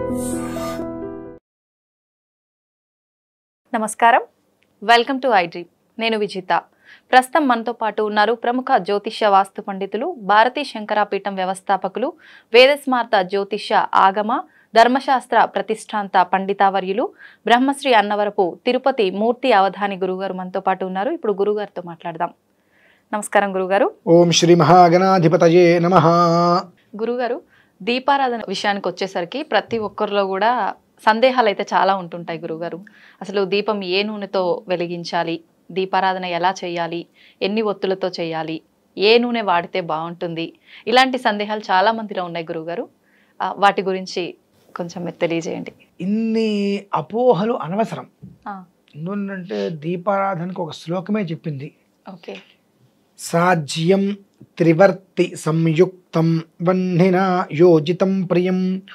నమస్కారం welcome to iDream నేను విజిత ప్రస్తుతం మనతో పాటు ఉన్నారు ప్రముఖ జ్యోతిష్య వాస్తు పండితులు భారతీ శంకరాపీఠం వ్యవస్థాపకులు వేదస్మార్త జ్యోతిష్య ఆగమ ధర్మశాస్త్ర ప్రతిష్టాంత పండితావర్యులు బ్రహ్మశ్రీ అన్నవరపు తిరుపతి మూర్తి అవధాని గురుగారు మనతో పాటు ఉన్నారు ఇప్పుడు గురుగారితో మాట్లాడదాం నమస్కారం గురుగారు ఓం శ్రీ మహాగణాధిపతయే నమ గురుగారు దీపారాధన విషయానికి వచ్చేసరికి ప్రతి ఒక్కరిలో కూడా సందేహాలు అయితే చాలా ఉంటుంటాయి గురుగారు అసలు దీపం ఏ నూనెతో వెలిగించాలి దీపారాధన ఎలా చేయాలి ఎన్ని ఒత్తులతో చేయాలి ఏ నూనె వాడితే బాగుంటుంది ఇలాంటి సందేహాలు చాలా మందిలో ఉన్నాయి గురుగారు ఆ, వాటి గురించి కొంచెం మీరు తెలియజేయండి ఇన్ని అపోహలు అనవసరం ఆ, ఎందుకంటే దీపారాధనకు ఒక శ్లోకమే చెప్పింది ఓకే సాజ్యం త్రివర్తి సంయుక్తం వహ్నినా యోజితం ప్రియం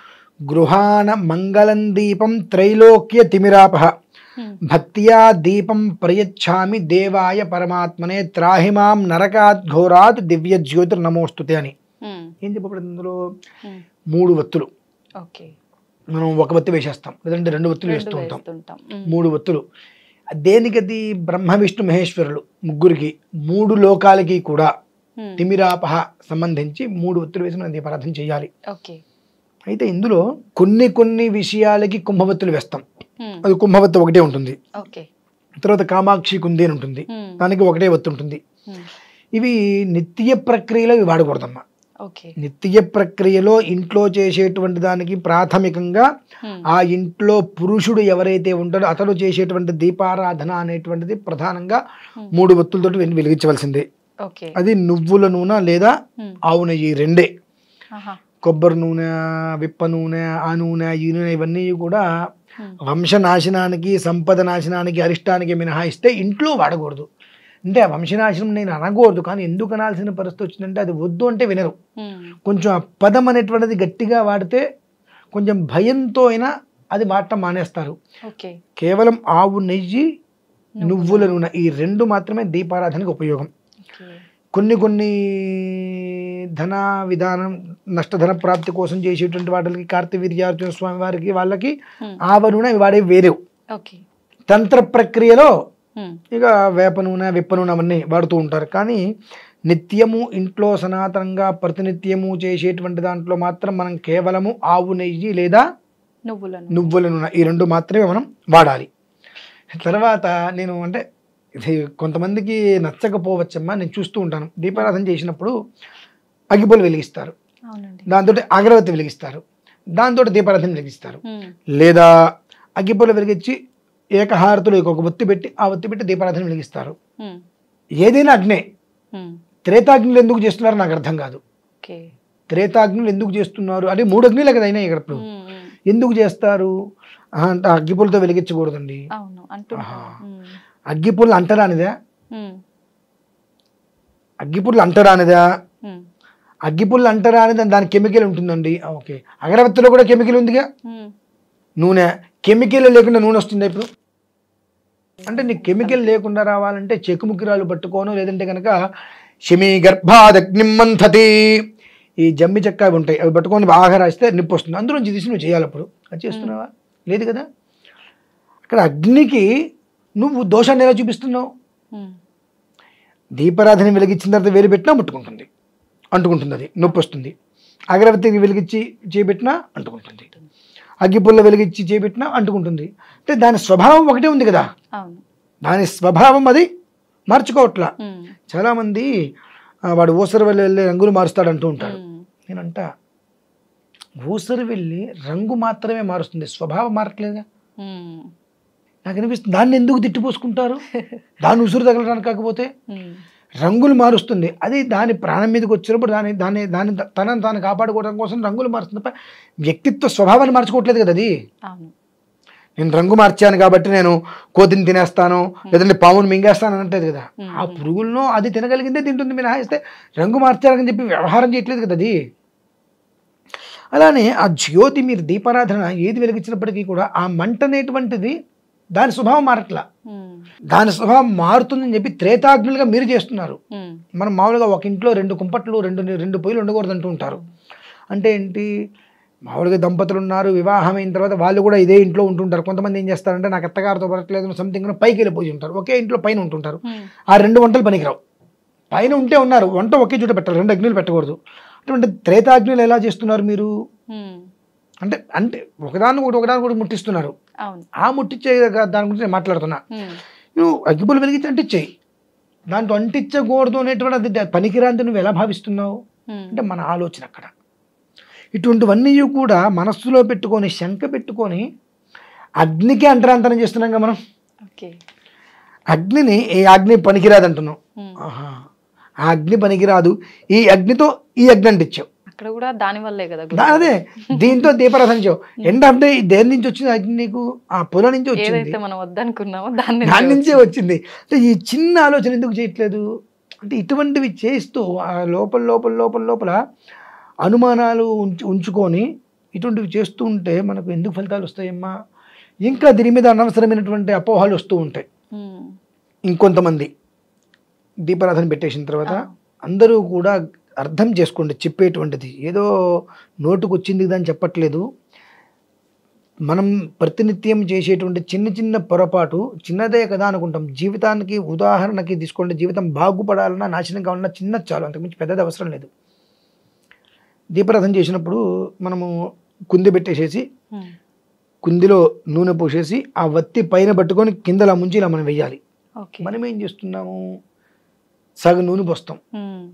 గృహాన మంగళం దీపం త్రైలోక్య తిమిరాపహ హ్మ్. భక్త్యా దీపం ప్రయచ్ఛామి దేవాయ పరమాత్మనే త్రాహిమాం నరకాత్ ఘోరాత్ దివ్య జ్యోతిర్నమోస్తుతే అని హ్మ్. ఏం చెప్పబడింది అందులో హ్మ్. మూడు వత్తులు ఓకే మనం ఒక వత్తి వేసేస్తాం లేదంటే రెండు వత్తులు రెండు వేస్తూ ఉంటాం వేస్తుంటాం హ్మ్. మూడు వత్తులు దేనికది బ్రహ్మ విష్ణు మహేశ్వరులు ముగ్గురికి మూడు లోకాలకి కూడా హ్మ్. తిమిరాపహ సంబంధించి మూడు ఒత్తులు వేసి మనం దీపారాధన చేయాలి ఓకే అయితే ఇందులో కొన్ని కొన్ని విషయాలకి కుంభవత్తులు వేస్తాం హ్మ్. అది కుంభవత్తు ఒకటే ఉంటుంది ఓకే తర్వాత కామాక్షి కుంది అని ఉంటుంది హ్మ్. దానికి ఒకటే ఒత్తు ఉంటుంది హ్మ్. ఇవి నిత్య ప్రక్రియలో ఇవి వాడకూడదమ్మా ఓకే నిత్య ప్రక్రియలో ఇంట్లో చేసేటువంటి దానికి ప్రాథమికంగా హ్మ్. ఆ ఇంట్లో పురుషుడు ఎవరైతే ఉంటాడో అతడు చేసేటువంటి దీపారాధన అనేటువంటిది ప్రధానంగా Hmm. మూడు ఒత్తులతో వెలిగించవలసిందే ఓకే అది నువ్వుల నూనె లేదా హ్మ్. ఆవు నెయ్యి రెండే ఆహా. కొబ్బరి నూనె విప్ప నూనె ఆ నూనె ఈ నూనె ఇవన్నీ కూడా హ్మ్. వంశనాశనానికి సంపద నాశనానికి అరిష్టానికి మినహాయిస్తే ఇంట్లో వాడకూడదు అంటే ఆ వంశనాశనం నేను అనకూడదు కానీ ఎందుకు అనాల్సిన పరిస్థితి వచ్చిందంటే అది వద్దు అంటే వినరు హ్మ్. కొంచెం ఆ పదం అనేటువంటిది గట్టిగా వాడితే కొంచెం భయంతో అయినా అది వాడటం మానేస్తారు ఓకే కేవలం ఆవు నెయ్యి నువ్వుల నూనె ఈ రెండు మాత్రమే దీపారాధనకు ఉపయోగం ఓకే కొన్ని కొన్ని ధన విధానం నష్టధన ప్రాప్తి కోసం చేసేటువంటి వాటికి కార్తవీర్యార్జున స్వామి వారికి వాళ్ళకి హ్మ్. ఆవ నూనె వాడే వేరే ఓకే తంత్ర ప్రక్రియలో హ్మ్. ఇక వేప నూనె విప్ప నూనె అవన్నీ వాడుతూ ఉంటారు కానీ నిత్యము ఇంట్లో సనాతనంగా ప్రతినిత్యము చేసేటువంటి దాంట్లో మాత్రం మనం కేవలము ఆవు నెయ్యి లేదా నువ్వులను నువ్వుల నూనె ఈ రెండు మాత్రమే మనం వాడాలి తర్వాత నేను అంటే ఇది కొంతమందికి నచ్చకపోవచ్చమ్మా నేను చూస్తూ ఉంటాను దీపారాధన చేసినప్పుడు అగ్గిపులు వెలిగిస్తారు అవునండి దాంతో అగరవత్తి వెలిగిస్తారు దాంతో దీపారాధన వెలిగిస్తారు హ్మ్. లేదా అగ్గిపులు వెలిగించి ఏకహారతులు ఒక ఒత్తి పెట్టి ఆ ఒత్తి పెట్టి దీపారాధన వెలిగిస్తారు హ్మ్. ఏదైనా అగ్నే హ్మ్. త్రేతాగ్నులు ఎందుకు చేస్తున్నారో నాకు అర్థం కాదు ఓకే త్రేతాగ్నులు ఎందుకు చేస్తున్నారు అంటే మూడు అగ్నిలే కదా అయినా ఇక్కడ ఇప్పుడు హ్మ్. హ్మ్. ఎందుకు చేస్తారు ఆహా, అంటే అగ్గిపులతో వెలిగించకూడదండి అవును అంటుంటారు ఆహా. హ్మ్. అగ్గిపుల్ల అంటరానిదా హ్మ్. అగ్గిపుల్ల అంటరానిదా హ్మ్. అగ్గిపుల్ల అంటరానిదా దాని కెమికల్ ఉంటుందండి ఆ, ఓకే అగరబత్తిలో కూడా కెమికల్ ఉందిగా హ్మ్. నూనె కెమికల్ లేకుండా నూనె వస్తుంది ఇప్పుడు అంటే నీకు కెమికల్ లేకుండా రావాలంటే చెకుముకిరాలు పట్టుకోను లేదంటే కనుక శమీ గర్భాదగ్నిం మంథతి ఈ జమ్మి చెక్క అవి ఉంటాయి అవి పట్టుకొని బాగా రాస్తే నిప్పు వస్తుంది అందులో నుంచి తీసి నువ్వు చేయాలి అప్పుడు అది చేస్తున్నావా లేదు కదా అక్కడ అగ్నికి నువ్వు దోషాన్ని ఎలా చూపిస్తున్నావు హ్మ్. దీపారాధన వెలిగించిన తర్వాత వేలు పెట్టినా ముట్టుకుంటుంది అంటుకుంటుంది అది నొప్పి వస్తుంది అగరబత్తికి వెలిగించి చేపెట్టినా అంటుకుంటుంది అగ్గిపుల్ల వెలిగించి చేపెట్టినా అంటుకుంటుంది అంటే దాని స్వభావం ఒకటే ఉంది కదా అవును దాని స్వభావం అది మార్చుకోవట్లా హ్మ్. చాలామంది ఆ, వాడు ఊసరి వెళ్ళి వెళ్ళి రంగులు మారుస్తాడు అంటూ ఉంటాడు హ్మ్. నేనంట ఊసరి వెళ్ళి రంగు మాత్రమే మారుస్తుంది స్వభావం మారట్లేదా హ్మ్. నాకు అనిపిస్తుంది దాన్ని ఎందుకు తిట్టిపోసుకుంటారు దాన్ని ఉసురు తగలడానికి కాకపోతే హ్మ్. రంగులు మారుస్తుంది అది దాని ప్రాణం మీదకి వచ్చినప్పుడు దాని దాన్ని దాన్ని తనని తాను కాపాడుకోవడం కోసం రంగులు మారుస్తుంది తప్ప వ్యక్తిత్వ స్వభావాన్ని మార్చుకోవట్లేదు కదా అది అవును నేను రంగు మార్చాను కాబట్టి నేను కోతిని తినేస్తాను లేదంటే పావును మింగేస్తాను అనట్లేదు కదా Hmm. ఆ పురుగులను అది తినగలిగిందే తింటుంది మినహాయిస్తే రంగు మార్చాలని చెప్పి వ్యవహారం చేయట్లేదు కదా అది అలానే ఆ జ్యోతి మీరు దీపారాధన ఏది వెలిగించినప్పటికీ కూడా ఆ మంట అనేటువంటిది దాని స్వభావం మారట్లా హ్మ్. దాని స్వభావం మారుతుందని చెప్పి త్రేతాగ్నులుగా మీరు చేస్తున్నారు హ్మ్. మనం మామూలుగా ఒక ఇంట్లో రెండు కుంపట్లు రెండు రెండు పొయ్యిలు ఉండకూడదు అంటూ ఉంటారు అంటే ఏంటి మామూలుగా దంపతులు ఉన్నారు వివాహం అయిన తర్వాత వాళ్ళు కూడా ఇదే ఇంట్లో ఉంటుంటారు కొంతమంది ఏం చేస్తారంటే నాకు అత్తగారితో పడట్లేదు సంథింగ్ పైకి వెళ్ళిపోయి ఉంటారు ఒకే ఇంట్లో పైన ఉంటుంటారు ఉమ్, ఆ రెండు వంటలు పనికిరావు పైన ఉంటే ఉన్నారు వంట ఒకే చోట పెట్టాలి రెండు అగ్నిలు పెట్టకూడదు అటువంటి త్రేతాగ్నులు ఎలా చేస్తున్నారు మీరు ఉమ్, అంటే అంటే ఒకదాన్ని ఒకటి ఒకదాన్ని కూడా ముట్టిస్తున్నారు అవును ఆ ముట్టించే దాని గురించి నేను మాట్లాడుతున్నా ఉమ్, నువ్వు అగ్గిపులు వెలిగించి అంటించేయి దాంట్లో అంటించకూడదు అనేటువంటి అది పనికిరాంతి నువ్వు ఎలా భావిస్తున్నావు ఉమ్, అంటే మన ఆలోచన అక్కడ ఇటువంటివన్నీ కూడా మనస్సులో పెట్టుకొని శంక పెట్టుకొని అగ్నికి అంటరాంతరం చేస్తున్నాం కదా మనం ఓకే అగ్నిని ఈ అగ్ని పనికిరాదు అంటున్నాం ఉమ్, ఆహా ఆ అగ్ని పనికిరాదు ఈ అగ్నితో ఈ అగ్ని అంటించావు అక్కడ కూడా దాని వల్లే కదా దా- అదే దీంతో దీపారాధన చేయవు ఎండ్ ఆఫ్ డే దేని నుంచి వచ్చింది అగ్ని నీకు ఆ పొలం నుంచి వచ్చింది ఏదైతే మనం వద్దనుకున్నామో దాన్ని దాని నుంచే వచ్చింది అంటే ఈ చిన్న ఆలోచన ఎందుకు చేయట్లేదు అంటే ఇటువంటివి చేస్తూ ఆ లోపల లోపల లోపల లోపల అనుమానాలు ఉంచు ఉంచుకొని ఇటువంటివి చేస్తూ ఉంటే మనకు ఎందుకు ఫలితాలు వస్తాయమ్మా ఇంకా దీని మీద అనవసరమైనటువంటి అపోహలు వస్తూ ఉంటాయి ఉమ్, ఇంకొంతమంది దీపారాధన పెట్టేసిన తర్వాత ఆ. అందరూ కూడా అర్థం చేసుకోండి చెప్పేటువంటిది ఏదో నోటుకు వచ్చింది కదా అని చెప్పట్లేదు మనం ప్రతినిత్యం చేసేటువంటి చిన్న చిన్న పొరపాటు చిన్నదే కదా అనుకుంటాం జీవితానికి ఉదాహరణకి తీసుకోండి జీవితం బాగుపడాలన్నా నాశనం కావాలన్నా చిన్న చాలు అంతకుమించి పెద్దది అవసరం లేదు దీపారాధన చేసినప్పుడు మనము కుంది పెట్టేసేసి ఉమ్, కుందిలో నూనె పోసేసి ఆ వత్తి పైన పట్టుకొని కిందలా ముంచి ఇలా మనం వెయ్యాలి ఓకే మనం ఏం చేస్తున్నాము సగం నూనె పోస్తాం ఉమ్,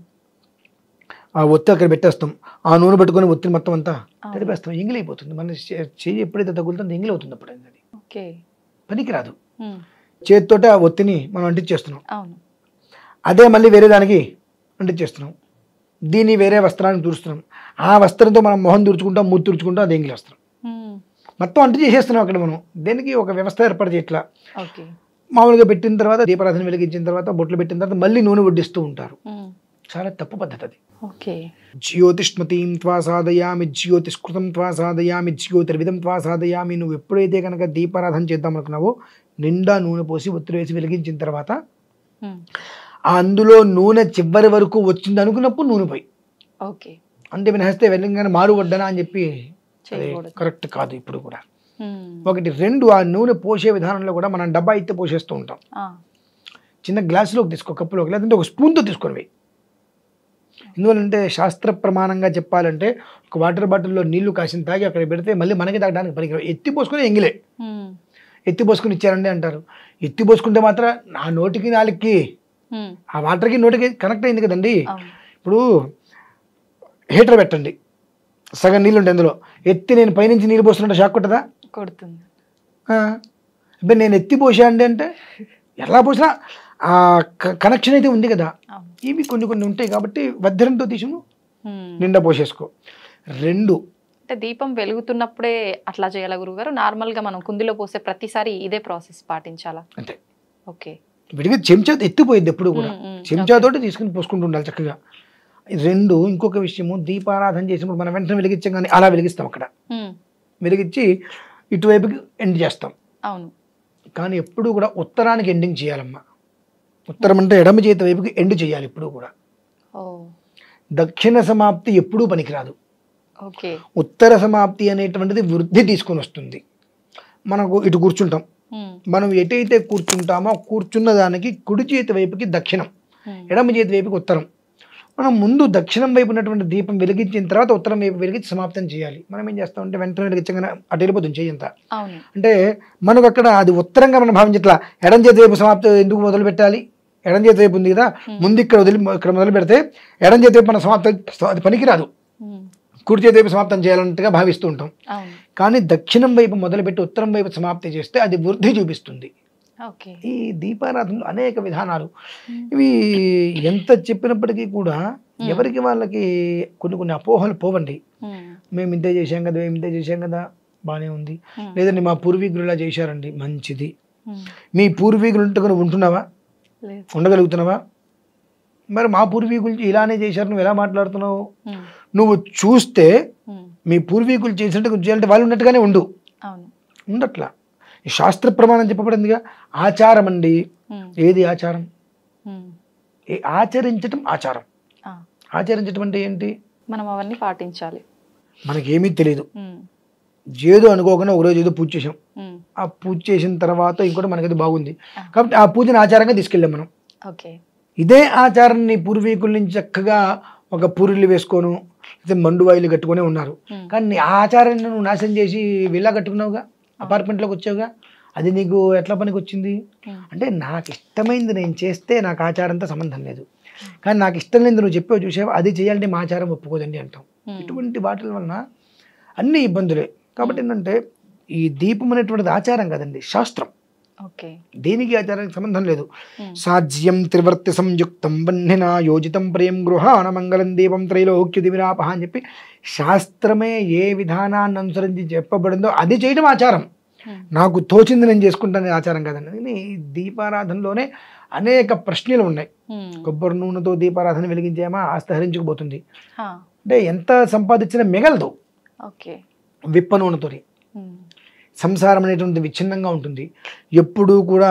ఆ ఒత్తి అక్కడ పెట్టేస్తాం ఆ నూనె పెట్టుకొని ఒత్తిని మొత్తం అంతా అవును. తడిపేస్తాం ఎంగిలైపోతుంది మన చే- చెయ్యి ఎప్పుడైతే తగులుతుందో ఎంగిలి అవుతుంది అప్పుడు అది ఓకే పనికిరాదు ఉమ్, చేతితోటే ఆ ఒత్తిని మనం అంటించేస్తున్నాం అవును అదే మళ్ళీ వేరే దానికి అంటించేస్తున్నాం దీన్ని వేరే వస్త్రానికి తుడుస్తున్నాం ఆ వస్త్రంతో మనం మొహం తుడుచుకుంటాం మూతి తుడుచుకుంటాం అది ఎంగిలి వస్త్రం ఉమ్, మొత్తం అంటు చేసేస్తున్నాం అక్కడ మనం దేనికి ఒక వ్యవస్థ ఏర్పాటు చేయట్లా ఓకే మామూలుగా పెట్టిన తర్వాత దీపారాధన వెలిగించిన తర్వాత బొట్లు పెట్టిన తర్వాత మళ్ళీ నూనె వడ్డిస్తూ ఉంటారు ఉమ్, చాలా తప్పు పద్ధతి అది ఓకే జ్యోతిష్మతీం త్వా సాధయామి జ్యోతిష్కృతం త్వా సాధయామి జ్యోతిర్విధం త్వా సాధయామి నువ్వు ఎప్పుడైతే కనుక దీపారాధన చేద్దాం అనుకున్నావో నిండా నూనె పోసి ఒత్తిడి వేసి వెలిగించిన తర్వాత ఉమ్, ఆ అందులో నూనె చివరి వరకు వచ్చింది అనుకున్నప్పుడు నూనె పోయి ఓకే అంటే వినహస్తే వెళ్ళంగానే మారు వడ్డనా అని చెప్పి అది చేయకూడదు కరెక్ట్ కాదు ఇప్పుడు కూడా ఉమ్, ఒకటి రెండు ఆ నూనె పోసే విధానంలో కూడా మనం డబ్బా అయితే పోసేస్తూ ఉంటాం ఆ, చిన్న గ్లాసులోకి తీసుకో కప్పులోకి లేదంటే ఒక స్పూన్తో తీసుకొని పోయి ఎందువల్లంటే శాస్త్ర ప్రమాణంగా చెప్పాలంటే ఒక వాటర్ బాటిల్లో నీళ్లు కాసిన తాగి అక్కడ పెడితే మళ్ళీ మనకి తాగడానికి పనికి ఎత్తి పోసుకొని ఎంగిలే ఉమ్, ఎత్తి పోసుకొని ఇచ్చారండి అంటారు ఎత్తి పోసుకుంటే మాత్రం నా నోటికి నాలుగుకి ఉమ్, ఆ వాటర్కి నోటికి కనెక్ట్ అయింది కదండి అవును ఇప్పుడు హీటర్ పెట్టండి సగం నీళ్ళు ఉంటాయి అందులో ఎత్తి నేను పైనుంచి నీళ్ళు పోస్తుంటే షాక్ కొట్టదా కొడుతుంది ఆ, అబ్బే నేను ఎత్తి పోసా అండి అంటే ఎలా పోసినా ఆ కనెక్షన్ అయితే ఉంది కదా అవును ఇవి కొన్ని కొన్ని ఉంటాయి కాబట్టి వజ్రంతో తీసును ఉమ్. నిండా పోసేసుకో రెండు అంటే దీపం వెలుగుతున్నప్పుడే అట్లా చేయాలా గురుగారు నార్మల్ గా మనం కుందిలో పోసే ప్రతిసారి ఇదే ప్రాసెస్ పాటించాలా అంతే ఓకే విడిగా చెంచా ఎత్తిపోయింది ఎప్పుడు కూడా ఉమ్, ఉమ్, చెంచాతోటి తీసుకుని పోసుకుంటూ ఉండాలి చక్కగా రెండు ఇంకొక విషయము దీపారాధన చేసినప్పుడు మనం వెంటనే వెలిగించాం కానీ అలా వెలిగిస్తాం అక్కడ ఉమ్, వెలిగించి ఇటువైపుకి ఎండ్ చేస్తాం అవును కానీ ఎప్పుడు కూడా ఉత్తరానికి ఎండింగ్ చేయాలమ్మా ఉత్తరం అంటే ఎడమ చేతి వైపుకి ఎండ్ చేయాలి ఎప్పుడు కూడా ఓ దక్షిణ సమాప్తి ఎప్పుడూ పనికిరాదు ఓకే ఉత్తర సమాప్తి అనేటువంటిది వృద్ధి తీసుకొని వస్తుంది మనకు ఇటు కూర్చుంటాం ఉమ్, మనం ఎటైతే కూర్చుంటామో కూర్చున్న దానికి కుడి చేతి వైపుకి దక్షిణం ఉమ్, ఎడమ చేతి వైపుకి ఉత్తరం మనం ముందు దక్షిణం వైపు ఉన్నటువంటి దీపం వెలిగించిన తర్వాత ఉత్తరం వైపు వెలిగించి సమాప్తం చేయాలి మనం ఏం చేస్తామంటే వెంటనే వెలిగించగానే అటు వెళ్ళిపోతుంది చెయ్యంతా అవును అంటే మనకు అక్కడ అది ఉత్తరంగా మనం భావించట్లా ఎడం చేతి వైపు సమాప్తి ఎందుకు మొదలు పెట్టాలి ఎడం చేతి వైపు ఉంది కదా ముందు ఇక్కడ వదిలి ఇక్కడ మొదలు పెడితే ఎడం చేతి వైపు మన సమాప్తం అది పనికిరాదు ఉమ్, కుడి చేతి వైపు సమాప్తం చేయాలన్నట్టుగా భావిస్తూ ఉంటాం అవును కానీ దక్షిణం వైపు మొదలుపెట్టి ఉత్తరం వైపు సమాప్తి చేస్తే అది వృద్ధి చూపిస్తుంది ఓకే ఈ దీపారాధనలు అనేక విధానాలు ఇవి ఎంత చెప్పినప్పటికీ కూడా ఎవరికి వాళ్ళకి కొన్ని కొన్ని అపోహలు పోవండి ఉమ్, మేము ఇంతే చేశాం కదా మేము ఇంతే చేశాం కదా బాగానే ఉంది ఉమ్, లేదండి మా పూర్వీకులు ఇలా చేశారండి మంచిది ఉమ్, మీ పూర్వీకులు ఉంటే నువ్వు ఉంటున్నావా లేదు ఉండగలుగుతున్నావా మరి మా పూర్వీకులు ఇలానే చేశారు నువ్వు ఎలా మాట్లాడుతున్నావు ఉమ్, నువ్వు చూస్తే ఉమ్, మీ పూర్వీకులు చేసినట్టు కొంచెం చేయాలంటే వాళ్ళు ఉన్నట్టుగానే ఉండు అవును ఉండట్లా ఈ శాస్త్ర ప్రమాణం చెప్పబడిందిగా ఆచారం అండి ఉమ్, ఏది ఆచారం ఉమ్, ఏ ఆచరించటం ఆచారం ఆ, ఆచరించటం అంటే ఏంటి మనం అవన్నీ పాటించాలి మనకేమీ తెలియదు ఉమ్, ఏదో అనుకోకుండా ఒకరోజు ఏదో పూజ చేసాం ఉమ్, ఆ పూజ చేసిన తర్వాత ఇంకోటి మనకది బాగుంది కాబట్టి ఆ పూజని ఆచారంగా తీసుకెళ్ళాం మనం ఓకే ఇదే ఆచారాన్ని పూర్వీకుల నుంచి చక్కగా ఒక పూరిలు వేసుకోను లేకపోతే మండు వాయిలు కట్టుకొని ఉన్నారు ఉమ్, కానీ నీ ఆచారాన్ని నువ్వు నాశనం చేసి విల్లా కట్టుకున్నావుగా అపార్ట్మెంట్లోకి వచ్చావుగా అది నీకు ఎట్లా పనికి వచ్చింది ఉమ్, అంటే నాకు ఇష్టమైంది నేను చేస్తే నాకు ఆచారంతో సంబంధం లేదు కానీ నాకు ఇష్టం లేదు నువ్వు చెప్పావు చూసావు అది చేయాలంటే మా ఆచారం ఒప్పుకోదండి అంటాం ఉమ్, ఇటువంటి వాటిల వలన అన్ని ఇబ్బందులే కాబట్టి ఏంటంటే ఈ దీపం అనేటువంటిది ఆచారం కదండి శాస్త్రం ఓకే దేనికి ఆచారానికి సంబంధం లేదు ఉమ్, సాధ్యం త్రివర్తి సంయుక్తం వన్నిన యోజితం ప్రియం గృహాన మంగళం దీపం త్రైలోక్య దివిరాపహ అని చెప్పి శాస్త్రమే ఏ విధానాన్ని అనుసరించి చెప్పబడిందో అది చేయడం ఆచారం ఉమ్, నాకు తోచింది నేను చేసుకుంటానే ఆచారం కదండి కానీ ఈ దీపారాధనలోనే అనేక ప్రశ్నలు ఉన్నాయి ఉమ్, కొబ్బరి నూనెతో దీపారాధన వెలిగించామా ఆస్తి హరించుకుపోతుంది హా, అంటే ఎంత సంపాదించినా మిగలదు ఓకే విప్ప నూనెతోని ఉమ్, సంసారం అనేటువంటిది విచ్ఛిన్నంగా ఉంటుంది ఎప్పుడూ కూడా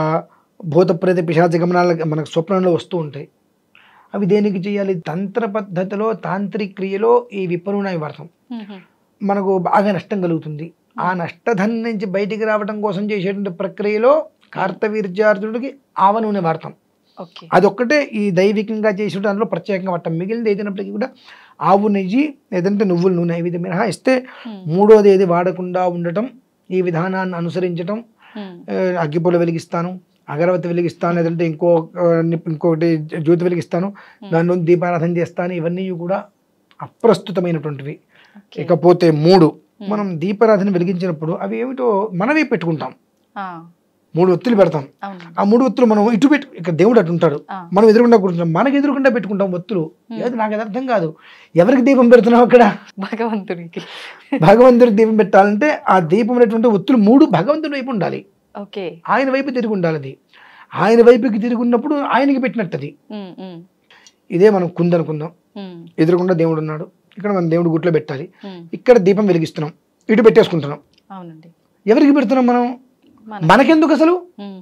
భూతప్రేత పిశాచ గమనాల మనకు స్వప్నంలో వస్తూ ఉంటాయి అవి దేనికి చేయాలి తంత్ర పద్ధతిలో తాంత్రిక క్రియలో ఈ విప్పనూనె వాడతాం ఉమ్, ఉమ్, మనకు బాగా నష్టం కలుగుతుంది ఆ నష్టధనం నుంచి బయటికి రావడం కోసం చేసేటువంటి ప్రక్రియలో కార్తవీర్యార్జునుడికి ఆవ నూనె వాడతాం ఓకే అదొక్కటే ఈ దైవికంగా చేసిన దాంట్లో ప్రత్యేకంగా వాడతాం మిగిలినది ఏదైనప్పటికీ కూడా ఆవు నెయ్యి లేదంటే నువ్వుల నూనె ఈ విధంగా మినహాయిస్తే ఉమ్, మూడోది ఏది వాడకుండా ఉండటం ఈ విధానాన్ని అనుసరించటం ఉమ్, ఆ, అగ్గిపుల్ల వెలిగిస్తాను అగరవత్తి వెలిగిస్తాను లేదంటే ఇంకో ఆ, ఇంకొకటి జ్యోతి వెలిగిస్తాను దాని నుంచి దీపారాధన చేస్తాను ఇవన్నీ కూడా అప్రస్తుతమైనటువంటివి ఓకే ఇకపోతే మూడు మనం దీపారాధన వెలిగించినప్పుడు అవి ఏమిటో మనమే పెట్టుకుంటాం ఆ, మూడు ఒత్తులు పెడతాం అవును ఆ మూడు ఒత్తులు మనం ఇటు పెట్టు ఇక్కడ దేవుడు అటు ఉంటాడు ఆ, మనం ఎదురుకుండా కూర్చుంటాం మనకి ఎదురుకుండా పెట్టుకుంటాం ఒత్తులు లేదు నాకు అది అర్థం కాదు ఎవరికి దీపం పెడుతున్నావు అక్కడ భగవంతునికి భగవంతుడికి దీపం పెట్టాలంటే ఆ దీపం అనేటువంటి ఒత్తులు మూడు భగవంతుడి వైపు ఉండాలి ఓకే ఆయన వైపు తిరిగి ఉండాలి అది ఆయన వైపుకి తిరిగి ఉన్నప్పుడు ఆయనకి పెట్టినట్టు అది ఉమ్, ఉమ్, ఇదే మనం కుందనుకుందాం ఉమ్, ఎదురుకుండా దేవుడు ఉన్నాడు ఇక్కడ మనం దేవుడు గుట్లో పెట్టాలి ఉమ్, ఇక్కడ దీపం వెలిగిస్తున్నాం ఇటు పెట్టేసుకుంటున్నాం అవునండి ఎవరికి పెడుతున్నాం మనం మన మనకెందుకు అసలు ఉమ్,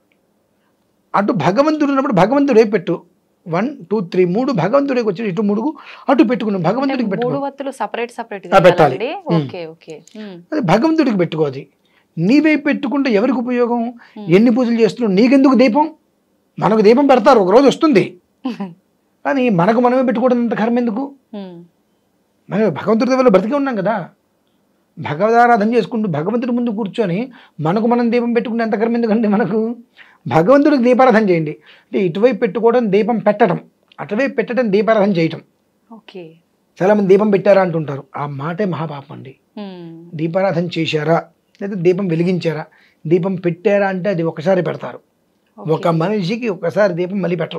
అటు భగవంతుడు ఉన్నప్పుడు భగవంతుడు వైపు పెట్టు వన్ టూ త్రీ మూడు భగవంతుడికి వచ్చి ఇటు మూడుగు అటు పెట్టుకున్నాం అంటే భగవంతుడికి మూడు పెట్టుకో వత్తులు సపరేట్ సపరేట్ ఆ, పెట్టాలి. ఉమ్. ఓకే ఓకే ఉమ్, అది భగవంతుడికి పెట్టుకో అది నీ వైపు పెట్టుకుంటే ఎవరికి ఉపయోగం Hmm. ఎన్ని పూజలు చేస్తున్నావు నీకెందుకు దీపం మనకు దీపం పెడతారు ఒక రోజు వస్తుంది కానీ మనకు మనమే పెట్టుకోవడం అంత కర్మ ఎందుకు ఉమ్, మనం భగవంతుడి దగ్గర బ్రతికే ఉన్నాం కదా భగవదారాధన చేసుకుంటూ భగవంతుడి ముందు కూర్చొని మనకు మనం దీపం పెట్టుకునే ఎంత కర్మ ఎందుకండి మనకు భగవంతుడికి దీపారాధన చేయండి అంటే ఇటువైపు పెట్టుకోవడం దీపం పెట్టడం అటువైపు పెట్టడం దీపారాధన చేయటం ఓకే చాలామంది దీపం పెట్టారా అంటుంటారు ఆ మాటే మహాపాపం అండి ఉమ్, దీపారాధన చేశారా లేదా దీపం వెలిగించారా దీపం పెట్టారా అంటే అది ఒకసారి పెడతారు ఓకే. ఒక మనిషికి ఒకసారి దీపం మళ్ళీ పెట్టరు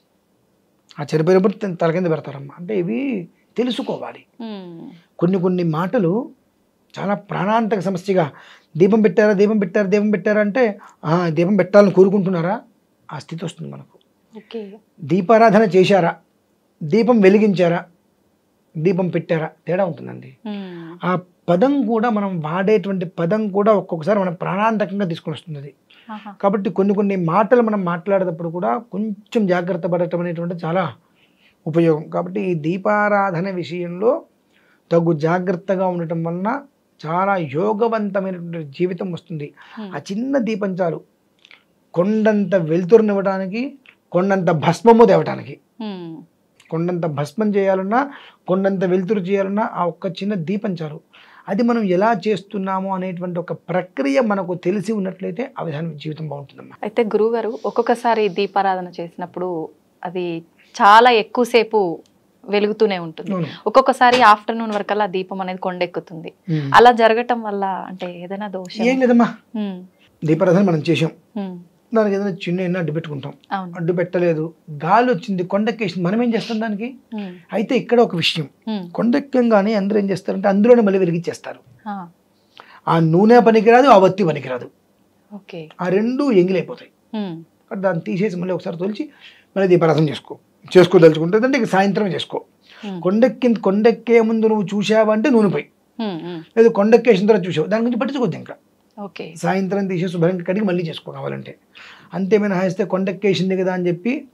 ఆ చనిపోయినప్పుడు తన తల కింద పెడతారమ్మా అంటే ఇవి తెలుసుకోవాలి ఉమ్, కొన్ని కొన్ని మాటలు చాలా ప్రాణాంతక సమస్యగా దీపం పెట్టారా దీపం పెట్టారా దీపం పెట్టారా అంటే "ఆ, దీపం పెట్టాలని కోరుకుంటున్నారా ఆ స్థితి వస్తుంది మనకు ఓకే దీపారాధన చేశారా దీపం వెలిగించారా దీపం పెట్టారా తేడా ఉంటుందండి ఉమ్, ఆ పదం కూడా మనం వాడేటువంటి పదం కూడా ఒక్కొక్కసారి మనం ప్రాణాంతకంగా తీసుకొని వస్తుంది అది ఆహా, కాబట్టి కొన్ని కొన్ని మాటలు మనం మాట్లాడేటప్పుడు కూడా కొంచెం జాగ్రత్త పడటం అనేటువంటిది చాలా ఉపయోగం కాబట్టి ఈ దీపారాధన విషయంలో తగు జాగ్రత్తగా ఉండటం వలన చాలా యోగవంతమైనటువంటి జీవితం వస్తుంది ఉమ్, ఆ చిన్న దీపం చాలు కొండంత వెలుతురునివ్వడానికి కొండంత భస్మము తేవటానికి ఉమ్, కొండంత భస్మం చేయాలన్నా కొండంత వెలుతురు చేయాలన్నా ఆ ఒక్క చిన్న దీపం చాలు అది మనం ఎలా చేస్తున్నాము అనేటువంటి ఒక ప్రక్రియ మనకు తెలిసి ఉన్నట్లయితే ఆ విధానం జీవితం బాగుంటుందమ్మా అయితే గురువుగారు ఒక్కొక్కసారి దీపారాధన చేసినప్పుడు అది చాలా ఎక్కువసేపు వెలుగుతూనే ఉంటుంది అవును. ఒక్కొక్కసారి ఆఫ్టర్నూన్ వరకల్లా దీపం అనేది కొండెక్కుతుంది ఉమ్. అలా జరగటం వల్ల అంటే ఏదైనా దోషం ఏం లేదమ్మా ఉమ్, దీపారాధన మనం చేసాం ఉమ్, దానికి ఏదైనా చిన్న ఎన్నో అడ్డు పెట్టుకుంటాం అవును అడ్డు పెట్టలేదు గాలి వచ్చింది కొండెక్కేసింది మనం ఏం చేస్తాం దానికి ఉమ్, అయితే ఇక్కడ ఒక విషయం ఉమ్, కొండెక్కంగానే అందరూ ఏం చేస్తారంటే అందులోనే మళ్ళీ వెలిగించేస్తారు ఆ, ఆ నూనె పనికిరాదు ఆ వత్తి పనికిరాదు ఓకే ఆ రెండు ఎంగిలైపోతాయి ఉమ్, కాబట్టి దాన్ని తీసేసి మళ్ళీ ఒకసారి తొలిచి మళ్ళీ దీపారాధన చేసుకో చేసుకోదలుచుకుంటే అంటే ఇక సాయంత్రమే చేసుకో ఉమ్, కొండెక్కి కొండెక్కే ముందు నువ్వు చూసావంటే నూనె పోయి ఉమ్, ఉమ్, లేదు కొండెక్కేసిన తర్వాత చూసావు దాని గురించి పట్టించుకోద్దు ఇంకా ఓకే సాయంత్రం తీసేసి శుభ్రంగా కడిగి మళ్ళీ చేసుకో కావాలంటే అంతేమైనా హాయిస్తే కొండెక్కేసింది కదా అని చెప్పి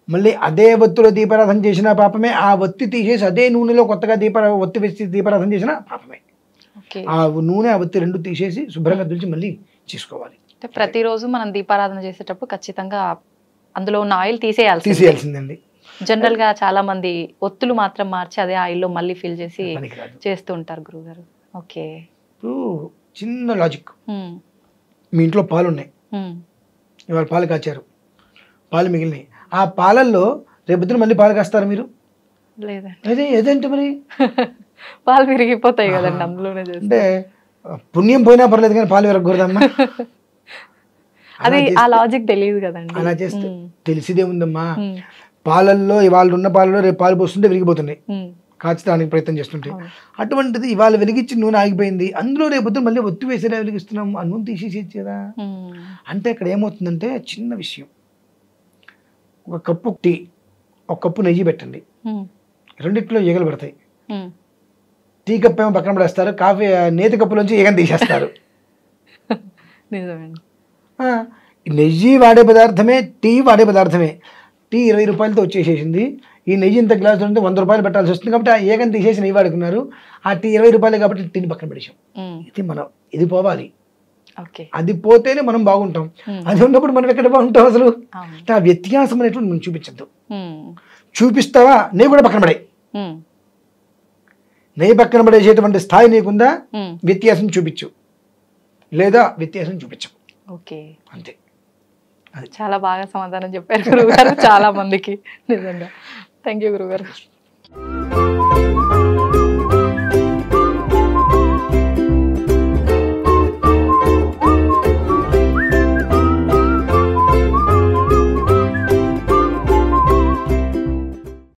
మళ్ళీ అదే ఒత్తిలో దీపారాధన చేసిన పాపమే ఆ ఒత్తి తీసేసి అదే నూనెలో కొత్తగా దీపారా ఒత్తి వేసి దీపారాధన చేసిన పాపమే ఓకే ఆ నూనె ఆ ఒత్తి రెండు తీసేసి శుభ్రంగా తులిచి మళ్ళీ చేసుకోవాలి అంటే ప్రతిరోజు మనం దీపారాధన చేసేటప్పుడు ఖచ్చితంగా అందులో ఉన్న ఆయిల్ తీసేయాల్సి తీసేయాల్సిందండి జనరల్ గా చాలా మంది ఒత్తులు మాత్రం మార్చి అదే ఆయిల్లో మళ్ళీ ఫిల్ చేసి పనికిరాదు చేస్తూ ఉంటారు గురుగారు ఓకే ఇప్పుడు చిన్న లాజిక్ ఉమ్, మీ ఇంట్లో పాలు ఉన్నాయి ఉమ్, ఇవాళ పాలు కాచారు పాలు మిగిలినాయి ఆ పాలల్లో రేపొద్దున మళ్ళీ పాలు కాస్తారు మీరు లేదండి అదే ఏదంటే మరి పాలు విరిగిపోతాయి కదండి ఆహా. అందులోనే చేస్తే అంటే ఆ, పుణ్యం పోయినా పర్లేదు కానీ పాలు విరగకూడదమ్మా అది అలా ఆ చేస్తే- లాజిక్ తెలియదు కదండి అలా చేస్తే ఉమ్, తెలిసిదే ఉందమ్మా ఉమ్, పాలల్లో ఇవాళ ఉన్న పాలలో రేపు పాలు పోస్తుంటే విరిగిపోతున్నాయి ఉమ్, కాచడానికి ప్రయత్నం చేస్తుంటే అవును. అటువంటిది ఇవాళ వెలిగించి నూనె ఆగిపోయింది అందులో రేపొద్దు మళ్ళీ ఒత్తి వేసేలా వెలిగిస్తున్నాం ఆ నూనె తీసేసేది కదా ఉమ్, అంటే ఇక్కడ ఏమవుతుందంటే చిన్న విషయం ఒక కప్పు టీ ఒక కప్పు నెయ్యి పెట్టండి ఉమ్, రెండిట్లో ఈగలు పడతాయి ఉమ్. టీ కప్పు ఏమో పక్కన పడేస్తారు కాఫీ నేతి కప్పులోంచి ఈగను తీసేస్తారు నిజమండి ఆ, నెయ్యి వాడే పదార్థమే టీ వాడే పదార్థమే టీ ఇరవై రూపాయలతో వచ్చేసేసింది ఈ నెయ్యి ఇంత గ్లాసు ఉంటే వంద రూపాయలు పెట్టాల్సి వస్తుంది కాబట్టి ఆ ఏగని తీసేసి నెయ్యి వాడుకున్నారు ఆ టీ ఇరవై రూపాయలు కాబట్టి టీని పక్కన పడేసాం ఉమ్, ఇది మనం ఇది పోవాలి ఓకే అది పోతేనే మనం బాగుంటాం ఉమ్, అది ఉన్నప్పుడు మనం ఎక్కడ బాగుంటాం అసలు అవును అంటే ఆ వ్యత్యాసం అనేటువంటి మనం చూపించద్దు ఉమ్, చూపిస్తావా నెయ్యి కూడా పక్కన పడే ఉమ్, నెయ్యి పక్కన పడేసేటువంటి స్థాయి నీకుందా ఉమ్, వ్యత్యాసం చూపించు లేదా వ్యత్యాసం చూపించు ఓకే అంతే చాలా బాగా సమాధానం చెప్పారు గురుగారు చాలా మందికి నిజంగా థ్యాంక్ యూ గురుగారు